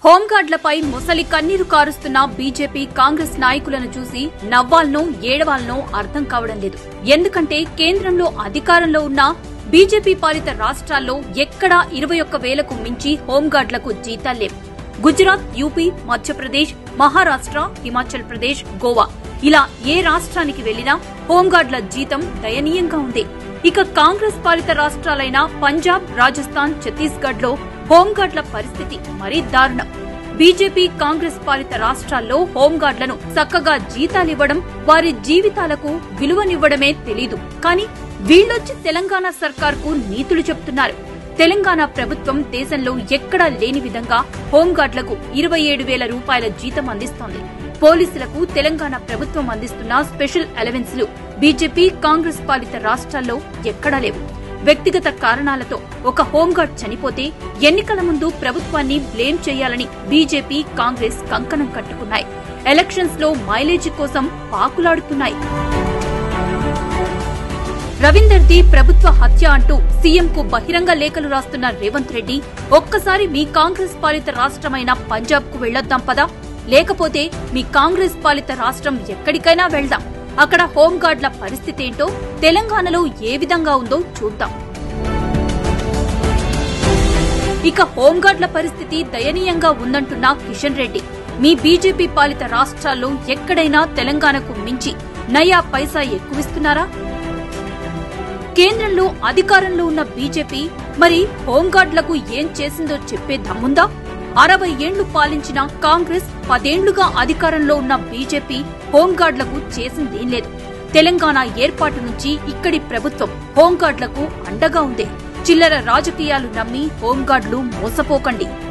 హోంగార్డులపై ముసలి కన్నీరు కారుస్తున్న బీజేపీ కాంగ్రెస్ నాయకులను చూసి నవ్వాలనో ఏడవాలనో అర్థం కావడం లేదు ఎందుకంటే కేంద్రంలో అధికారంలో ఉన్న బీజేపీ పాలిత రాష్ట్రాల్లో ఎక్కడా ఇరవై ఒక్క వేలకు మించి హోంగార్డులకు జీతాల్లేవు గుజరాత్ యూపీ మధ్యప్రదేశ్ మహారాష్ట్ర హిమాచల్ ప్రదేశ్ గోవా ఇలా ఏ రాష్ట్రానికి వెళ్లినా హోంగార్డుల జీతం దయనీయంగా ఉంది ఇక కాంగ్రెస్ పాలిత రాష్ట్రాలైన పంజాబ్ రాజస్థాన్ ఛత్తీస్గఢ్ లో హోంగార్డుల పరిస్థితి మరీ దారుణం బీజేపీ కాంగ్రెస్ పాలిత రాష్ట్రాల్లో హోంగార్డులను చక్కగా జీతాలివ్వడం వారి జీవితాలకు విలువనివ్వడమే తెలీదు కానీ వీళ్ళొచ్చి తెలంగాణ సర్కార్కు నీతులు చెప్తున్నారు తెలంగాణ ప్రభుత్వం దేశంలో ఎక్కడా లేని విధంగా హోంగార్డులకు ఇరవై ఏడు వేల రూపాయల జీతం అందిస్తోంది పోలీసులకు తెలంగాణ ప్రభుత్వం అందిస్తున్న స్పెషల్ అలవెన్స్లు బీజేపీ కాంగ్రెస్ పాలిత రాష్ట్రాల్లో ఎక్కడా లేవు వ్యక్తిగత కారణాలతో ఒక హోంగార్డ్ చనిపోతే ఎన్నికల ముందు ప్రభుత్వాన్ని బ్లేమ్ చేయాలని బీజేపీ కాంగ్రెస్ కంకణం కట్టుకున్నాయి ఎలక్షన్స్ లో మైలేజీ కోసం పాకులాడుతున్నాయి రవీందర్ ది ప్రభుత్వ హత్య అంటూ సీఎం కు బహిరంగ లేఖలు రాస్తున్న రేవంత్ రెడ్డి ఒక్కసారి మీ కాంగ్రెస్ పాలిత రాష్ట్రమైన పంజాబ్ కు వెళ్లొద్దాం పదా లేకపోతే మీ కాంగ్రెస్ పాలిత రాష్ట్రం ఎక్కడికైనా వెళ్దాం అక్కడ హోంగార్డుల పరిస్థితి ఏంటో తెలంగాణలో ఏ విధంగా ఉందో చూద్దాం ఇక హోంగార్డుల పరిస్థితి దయనీయంగా ఉందంటున్న కిషన్ రెడ్డి మీ బీజేపీ పాలిత రాష్ట్రాల్లో ఎక్కడైనా తెలంగాణకు మించి నయా పైసా ఎక్కువిస్తున్నారా కేంద్రంలో అధికారంలో ఉన్న బీజేపీ మరి హోంగార్డులకు ఏం చేసిందో చెప్పే దమ్ముందా అరవై ఏళ్లు పాలించిన కాంగ్రెస్ పదేళ్లుగా అధికారంలో ఉన్న బీజేపీ హోంగార్డులకు చేసిందేం లేదు తెలంగాణ ఏర్పాటు నుంచి ఇక్కడి ప్రభుత్వం హోంగార్డులకు అండగా ఉంది చిల్లర రాజకీయాలు నమ్మి హోంగార్డులు మోసపోకండి